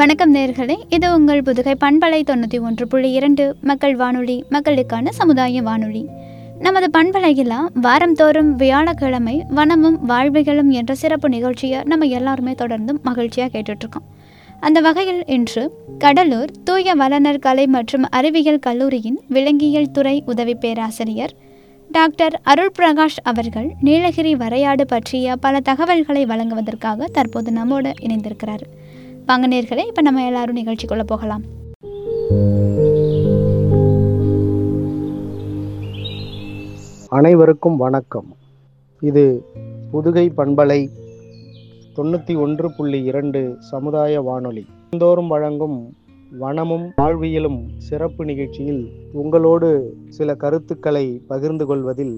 வணக்கம் நேர்களே இது உங்கள் புதுகை பண்பலை தொண்ணூற்றி ஒன்று புள்ளி இரண்டு மக்கள் வானொலி மக்களுக்கான சமுதாய வானொலி நமது பண்பலையில் வாரந்தோறும் வியாழக்கிழமை வனமும் வாழ்விகளும் என்ற சிறப்பு நிகழ்ச்சியை நம்ம எல்லாருமே தொடர்ந்து மகிழ்ச்சியாக கேட்டுட்ருக்கோம் அந்த வகையில் இன்று கடலூர் தூய வளனர் கலை மற்றும் அறிவியல் கல்லூரியின் விலங்கியல் துறை உதவி பேராசிரியர் டாக்டர் அருள் பிரகாஷ் அவர்கள் நீலகிரி வரையாடு பற்றிய பல தகவல்களை வழங்குவதற்காக தற்போது நம்மோடு இணைந்திருக்கிறார் வாங்க நேர்களே இப்போ நம்ம எல்லாரும் நிகழ்ச்சிக்குள்ளே போகலாம் அனைவருக்கும் வணக்கம் இது புதுகை பண்பலை தொண்ணூற்றி ஒன்று புள்ளி இரண்டு சமுதாய வானொலி தினந்தோறும் வழங்கும் வனமும் வாழ்வியலும் சிறப்பு நிகழ்ச்சியில் உங்களோடு சில கருத்துக்களை பகிர்ந்து கொள்வதில்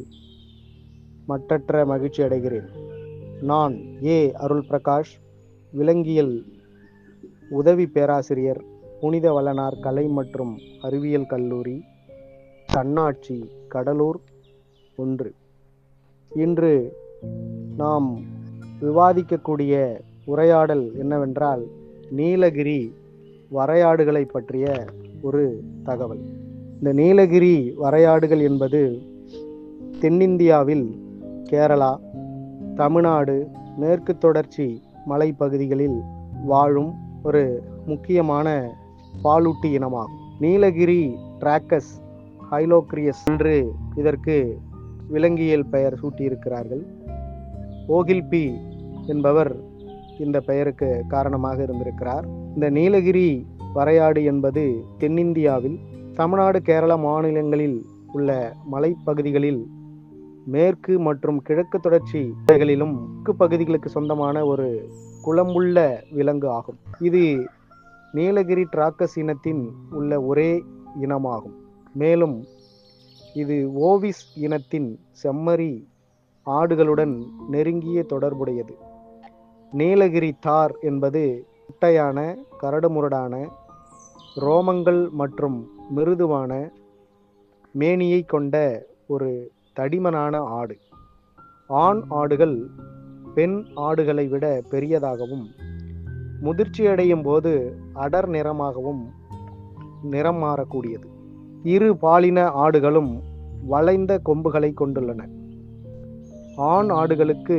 மட்டற்ற மகிழ்ச்சி அடைகிறேன் நான் ஏ அருள் பிரகாஷ் விலங்கியல் உதவி பேராசிரியர் புனித வளனார் கலை மற்றும் அறிவியல் கல்லூரி தன்னாட்சி கடலூர் ஒன்று இன்று நாம் விவாதிக்கக்கூடிய உரையாடல் என்னவென்றால் நீலகிரி வரையாடுகளை பற்றிய ஒரு தகவல் இந்த நீலகிரி வரையாடுகள் என்பது தென்னிந்தியாவில் கேரளா தமிழ்நாடு மேற்கு தொடர்ச்சி மலைப்பகுதிகளில் வாழும் ஒரு முக்கியமான பாலூட்டி இனமாகும் நீலகிரி டிராக்கஸ் ஹைலோக்ரியஸ் என்று இதற்கு விலங்கியல் பெயர் சூட்டியிருக்கிறார்கள் ஓகில்பி என்பவர் இந்த பெயருக்கு காரணமாக இருந்திருக்கிறார் இந்த நீலகிரி வரையாடு என்பது தென்னிந்தியாவில் தமிழ்நாடு கேரளா மாநிலங்களில் உள்ள மலைப்பகுதிகளில் மேற்கு மற்றும் கிழக்கு தொடர்ச்சி மலைகளிலும் தெற்கு பகுதிகளுக்கு சொந்தமான ஒரு குளம்புள்ள விலங்கு ஆகும் இது நீலகிரி டிராக்கஸ் இனத்தின் உள்ள ஒரே இனமாகும் மேலும் இது ஓவிஸ் இனத்தின் செம்மறி ஆடுகளுடன் நெருங்கிய தொடர்புடையது நீலகிரி தார் என்பது குட்டையான கரடுமுரடான ரோமங்கள் மற்றும் மிருதுவான மேனியை கொண்ட ஒரு தடிமனான ஆடு ஆண் ஆடுகள் பெண் ஆடுகளை விட பெரியதாகவும் முதிர்ச்சியடையும் போது அடர் நிறமாகவும் நிறம் மாறக்கூடியது இரு பாலின ஆடுகளும் வளைந்த கொம்புகளை கொண்டுள்ளன ஆண் ஆடுகளுக்கு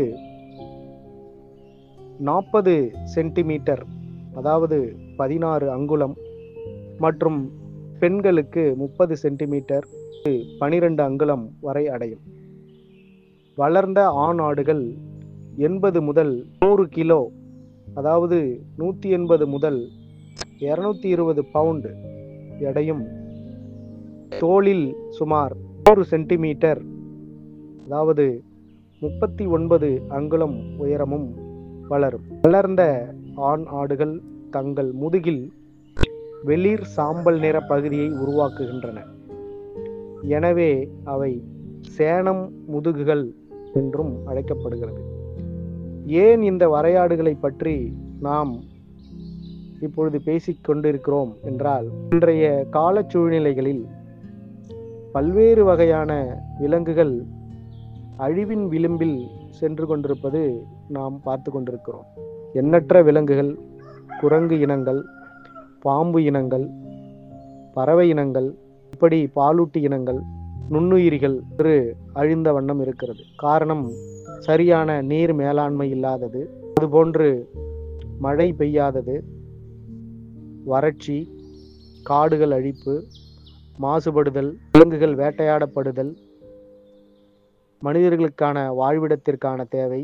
நாற்பது சென்டிமீட்டர் அதாவது பதினாறு அங்குலம் மற்றும் பெண்களுக்கு முப்பது சென்டிமீட்டர் பனிரெண்டு அங்குலம் வரை அடையும் வளர்ந்த ஆண் ஆடுகள் எண்பது முதல் நூறு கிலோ அதாவது நூற்றி எண்பது முதல் இரநூத்தி இருபது பவுண்டு எடையும் தோளில் சுமார் நூறு சென்டிமீட்டர் அதாவது முப்பத்தி ஒன்பது அங்குலம் உயரமும் வளரும் வளர்ந்த ஆண் ஆடுகள் தங்கள் முதுகில் வெளிர் சாம்பல் நிற பகுதியை உருவாக்குகின்றன எனவே அவை சேணம் முதுகுகள் என்றும் அழைக்கப்படுகிறது ஏன் இந்த வரையாடுகளை பற்றி நாம் இப்பொழுது பேசிக் கொண்டிருக்கிறோம் என்றால் இன்றைய கால சூழ்நிலைகளில் பல்வேறு வகையான விலங்குகள் அழிவின் விளிம்பில் சென்று கொண்டிருப்பது நாம் பார்த்து கொண்டிருக்கிறோம் எண்ணற்ற விலங்குகள் குரங்கு இனங்கள் பாம்பு இனங்கள் பறவை இனங்கள் இப்படி பாலூட்டி இனங்கள் நுண்ணுயிரிகள் என்று அழிந்த வண்ணம் இருக்கிறது காரணம் சரியான நீர் மேலாண்மை இல்லாதது அதுபோன்று மழை பெய்யாதது வறட்சி காடுகள் அழிப்பு மாசுபடுதல் விலங்குகள் வேட்டையாடப்படுதல் மனிதர்களுக்கான வாழ்விடத்திற்கான தேவை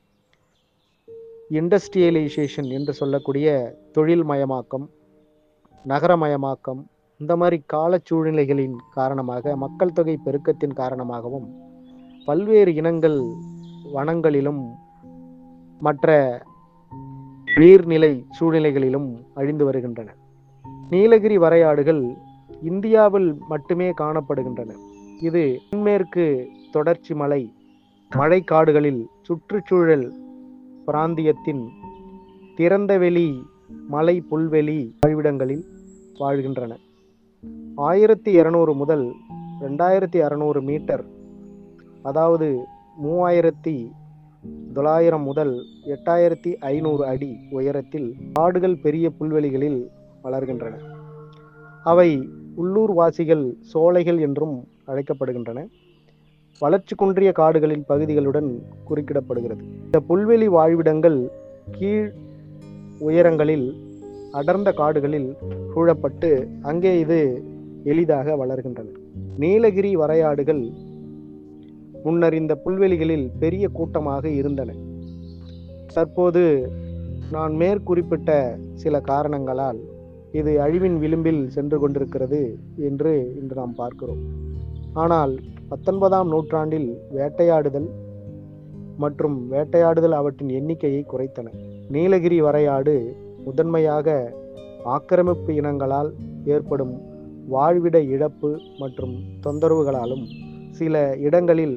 இண்டஸ்ட்ரியலைசேஷன் என்று சொல்லக்கூடிய தொழில் மயமாக்கம் நகரமயமாக்கம் இந்த மாதிரி கால சூழ்நிலைகளின் காரணமாக மக்கள் தொகை பெருக்கத்தின் காரணமாகவும் பல்வேறு இனங்கள் வனங்களிலும் மற்ற நீர்நிலை சூழ்நிலைகளிலும் அழிந்து வருகின்றன நீலகிரி வரையாடுகள் இந்தியாவில் மட்டுமே காணப்படுகின்றன இது தென்மேற்கு தொடர்ச்சி மலை மழைக்காடுகளில் சுற்றுச்சூழல் பிராந்தியத்தின் திறந்தவெளி மலை புல்வெளி வாழ்விடங்களில் வாழ்கின்றன ஆயிரத்தி இருநூறு முதல் ரெண்டாயிரத்தி அறநூறு மீட்டர் அதாவது மூவாயிரத்தி தொள்ளாயிரம் முதல் எட்டாயிரத்தி ஐநூறு அடி உயரத்தில் காடுகள் பெரிய புல்வெளிகளில் வளர்கின்றன அவை உள்ளூர் வாசிகள் சோலைகள் என்றும் அழைக்கப்படுகின்றன வளர்ச்சி குன்றிய காடுகளின் பகுதிகளுடன் குறுக்கிடப்படுகிறது இந்த புல்வெளி வாழ்விடங்கள் கீழ் உயரங்களில் அடர்ந்த காடுகளில் சூழப்பட்டு அங்கே இது எளிதாக வளர்கின்றன நீலகிரி வரையாடுகள் முன்னர் இந்த புல்வெளிகளில் பெரிய கூட்டமாக இருந்தன தற்போது நான் மேற்குறிப்பிட்ட சில காரணங்களால் இது அழிவின் விளிம்பில் சென்று கொண்டிருக்கிறது என்று இன்று நாம் பார்க்கிறோம் ஆனால் பத்தொன்பதாம் நூற்றாண்டில் வேட்டையாடுதல் மற்றும் வேட்டையாடுதல் அவற்றின் எண்ணிக்கையை குறைத்தன நீலகிரி வரையாடு முதன்மையாக ஆக்கிரமிப்பு இனங்களால் ஏற்படும் வாழ்விட இழப்பு மற்றும் தொந்தரவுகளாலும் சில இடங்களில்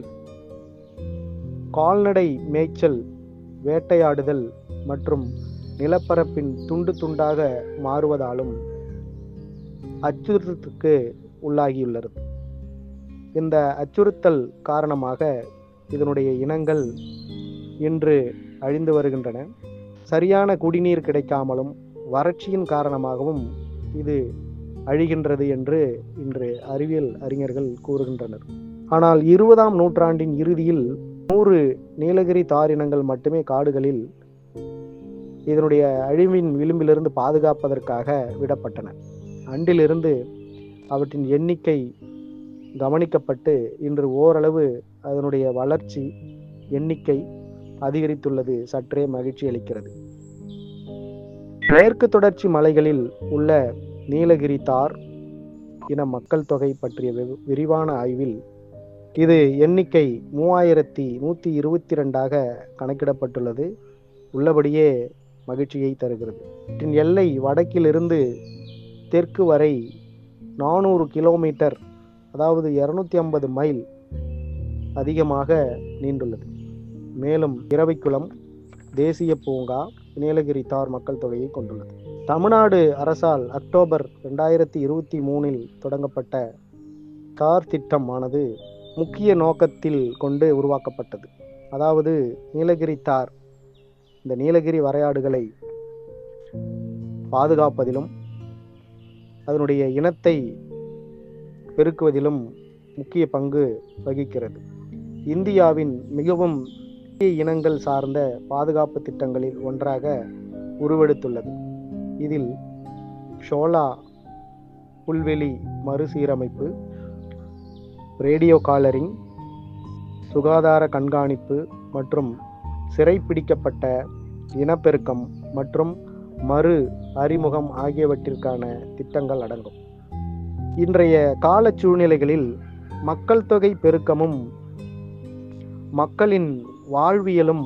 கால்நடை மேய்ச்சல் வேட்டையாடுதல் மற்றும் நிலப்பரப்பின் துண்டு துண்டாக மாறுவதாலும் அச்சுறுத்தலுக்கு உள்ளாகியுள்ளது இந்த அச்சுறுத்தல் காரணமாக இதனுடைய இனங்கள் இன்று அழிந்து வருகின்றன சரியான குடிநீர் கிடைக்காமலும் வறட்சியின் காரணமாகவும் இது அழிகின்றது என்று இன்று அறிவியல் அறிஞர்கள் கூறுகின்றனர் ஆனால் இருபதாம் நூற்றாண்டின் இறுதியில் நூறு நீலகிரி தாரினங்கள் மட்டுமே காடுகளில் இதனுடைய அழிவின் விளிம்பிலிருந்து பாதுகாப்பதற்காக விடப்பட்டன அன்றிலிருந்து அவற்றின் எண்ணிக்கை கவனிக்கப்பட்டு இன்று ஓரளவு அதனுடைய வளர்ச்சி எண்ணிக்கை அதிகரித்துள்ளது சற்றே மகிழ்ச்சி அளிக்கிறது மேற்கு தொடர்ச்சி மலைகளில் உள்ள நீலகிரி தார் இன மக்கள் தொகை பற்றிய வி- விரிவான ஆய்வில் இது எண்ணிக்கை மூவாயிரத்தி நூற்றி இருபத்தி ரெண்டாக கணக்கிடப்பட்டுள்ளது உள்ளபடியே மகிழ்ச்சியை தருகிறது இவற்றின் எல்லை வடக்கிலிருந்து தெற்கு வரை நானூறு கிலோமீட்டர் அதாவது இருநூத்தி ஐம்பது மைல் அதிகமாக நீண்டுள்ளது மேலும் இரவைக்குளம் தேசிய பூங்கா நீலகிரி தார் மக்கள் தொகையை கொண்டுள்ளது தமிழ்நாடு அரசால் அக்டோபர் ரெண்டாயிரத்தி இருபத்தி மூணில் தொடங்கப்பட்ட தார் திட்டமானது முக்கிய நோக்கத்தில் கொண்டு உருவாக்கப்பட்டது அதாவது நீலகிரி தார் இந்த நீலகிரி வரையாடுகளை பாதுகாப்பதிலும் அதனுடைய இனத்தை பெருக்குவதிலும் முக்கிய பங்கு வகிக்கிறது இந்தியாவின் மிகவும் முக்கிய இனங்கள் சார்ந்த பாதுகாப்பு திட்டங்களில் ஒன்றாக உருவெடுத்துள்ளது இதில் ஷோலா புல்வெளி மறுசீரமைப்பு ரேடியோ காலரிங் சுகாதார கண்காணிப்பு மற்றும் சிறைப்பிடிக்கப்பட்ட இனப்பெருக்கம் மற்றும் மறு அறிமுகம் ஆகியவற்றிற்கான திட்டங்கள் அடங்கும் இன்றைய கால சூழ்நிலைகளில் மக்கள் தொகை பெருக்கமும் மக்களின் வாழ்வியலும்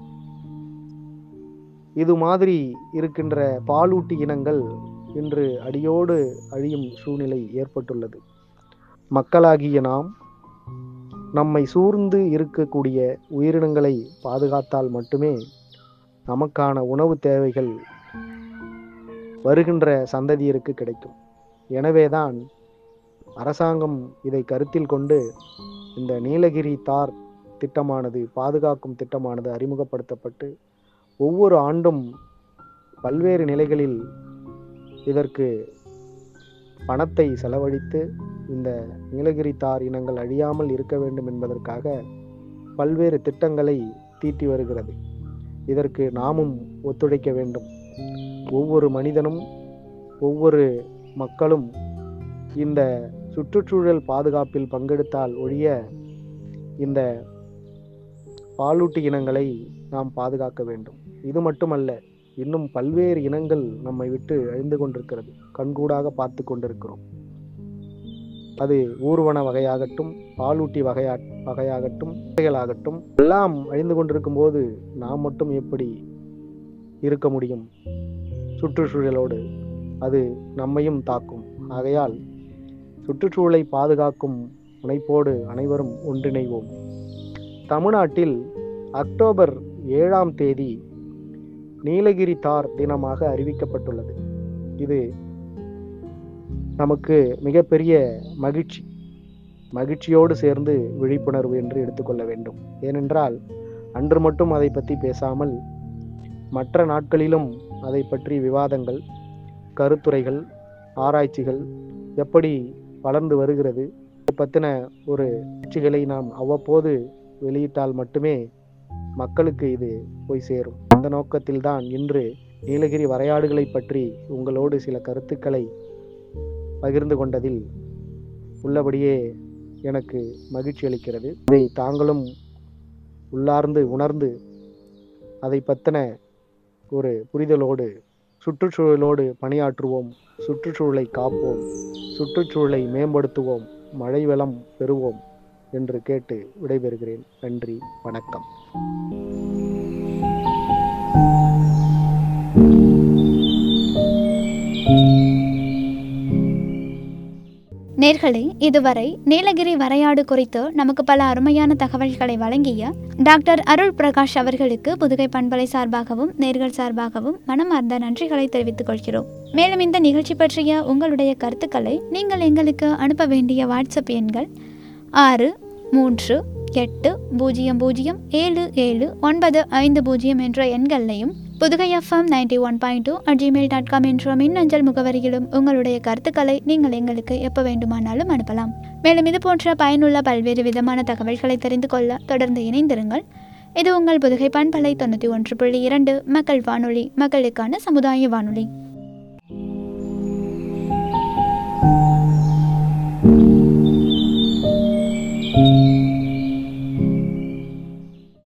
இது மாதிரி இருக்கின்ற பாலூட்டி இனங்கள் இன்று அடியோடு அழியும் சூழ்நிலை ஏற்பட்டுள்ளது மக்களாகிய நாம் நம்மை சூழ்ந்து இருக்கக்கூடிய உயிரினங்களை பாதுகாத்தால் மட்டுமே நமக்கான உணவு தேவைகள் வருகின்ற சந்ததியருக்கு கிடைக்கும் எனவேதான் அரசாங்கம் இதை கருத்தில் கொண்டு இந்த நீலகிரி தார் திட்டமானது பாதுகாக்கும் திட்டமானது அறிமுகப்படுத்தப்பட்டு ஒவ்வொரு ஆண்டும் பல்வேறு நிலைகளில் இதற்கு பணத்தை செலவழித்து இந்த நீலகிரி தார் இனங்கள் அழியாமல் இருக்க வேண்டும் என்பதற்காக பல்வேறு திட்டங்களை தீட்டி வருகிறது இதற்கு நாமும் ஒத்துழைக்க வேண்டும் ஒவ்வொரு மனிதனும் ஒவ்வொரு மக்களும் இந்த சுற்றுச்சூழல் பாதுகாப்பில் பங்கெடுத்தால் ஒழிய இந்த பாலூட்டி இனங்களை நாம் பாதுகாக்க வேண்டும் இது மட்டுமல்ல இன்னும் பல்வேறு இனங்கள் நம்மை விட்டு அழிந்து கொண்டிருக்கிறது கண்கூடாக பார்த்து கொண்டிருக்கிறோம் அது ஊர்வன வகையாகட்டும் பாலூட்டி வகையா வகையாகட்டும் வகைகளாகட்டும் எல்லாம் அழிந்து கொண்டிருக்கும் போது நாம் மட்டும் எப்படி இருக்க முடியும் சுற்றுச்சூழலோடு அது நம்மையும் தாக்கும் ஆகையால் சுற்றுச்சூழலை பாதுகாக்கும் முனைப்போடு அனைவரும் ஒன்றிணைவோம் தமிழ்நாட்டில் அக்டோபர் ஏழாம் தேதி நீலகிரி தார் தினமாக அறிவிக்கப்பட்டுள்ளது இது நமக்கு மிகப்பெரிய மகிழ்ச்சி மகிழ்ச்சியோடு சேர்ந்து விழிப்புணர்வு என்று எடுத்துக்கொள்ள வேண்டும் ஏனென்றால் அன்று மட்டும் அதை பற்றி பேசாமல் மற்ற நாட்களிலும் அதை பற்றி விவாதங்கள் கருத்துரைகள் ஆராய்ச்சிகள் எப்படி வளர்ந்து வருகிறது இதை பற்றின ஒரு காட்சிகளை நாம் அவ்வப்போது வெளியிட்டால் மட்டுமே மக்களுக்கு இது போய் சேரும் அந்த நோக்கத்தில்தான் இன்று நீலகிரி வரையாடுகளை பற்றி உங்களோடு சில கருத்துக்களை பகிர்ந்து கொண்டதில் உள்ளபடியே எனக்கு மகிழ்ச்சி அளிக்கிறது இதை தாங்களும் உள்ளார்ந்து உணர்ந்து அதை பற்றின ஒரு புரிதலோடு சுற்றுச்சூழலோடு பணியாற்றுவோம் சுற்றுச்சூழலை காப்போம் சுற்றுச்சூழலை மேம்படுத்துவோம் மழை வளம் பெறுவோம் என்று கேட்டு விடைபெறுகிறேன் நன்றி வணக்கம் நேர்களே இதுவரை நீலகிரி வரையாடு குறித்து நமக்கு பல அருமையான தகவல்களை வழங்கிய டாக்டர் அருள் பிரகாஷ் அவர்களுக்கு புதுகை பண்பலை சார்பாகவும் நேர்கள் சார்பாகவும் மனமார்ந்த நன்றிகளை தெரிவித்துக் கொள்கிறோம் மேலும் இந்த நிகழ்ச்சி பற்றிய உங்களுடைய கருத்துக்களை நீங்கள் எங்களுக்கு அனுப்ப வேண்டிய வாட்ஸ்அப் எண்கள் ஆறு மூன்று எட்டு பூஜ்ஜியம் பூஜ்ஜியம் ஏழு ஏழு ஒன்பது ஐந்து பூஜ்ஜியம் என்ற எண்களையும் Pudugai FM ninety one point two at Gmail dot com என்ற மின்னஞ்சல் முகவரியிலும் உங்களுடைய கருத்துக்களை நீங்கள் எங்களுக்கு எப்போ வேண்டுமானாலும் அனுப்பலாம் மேலும் இது போன்ற பயனுள்ள பல்வேறு விதமான தகவல்களை தெரிந்து கொள்ள தொடர்ந்து இணைந்திருங்கள் இது உங்கள் புதுகை பண்பலை தொண்ணூற்றி ஒன்று புள்ளி இரண்டு மக்கள் வானொலி மக்களுக்கான சமுதாய வானொலி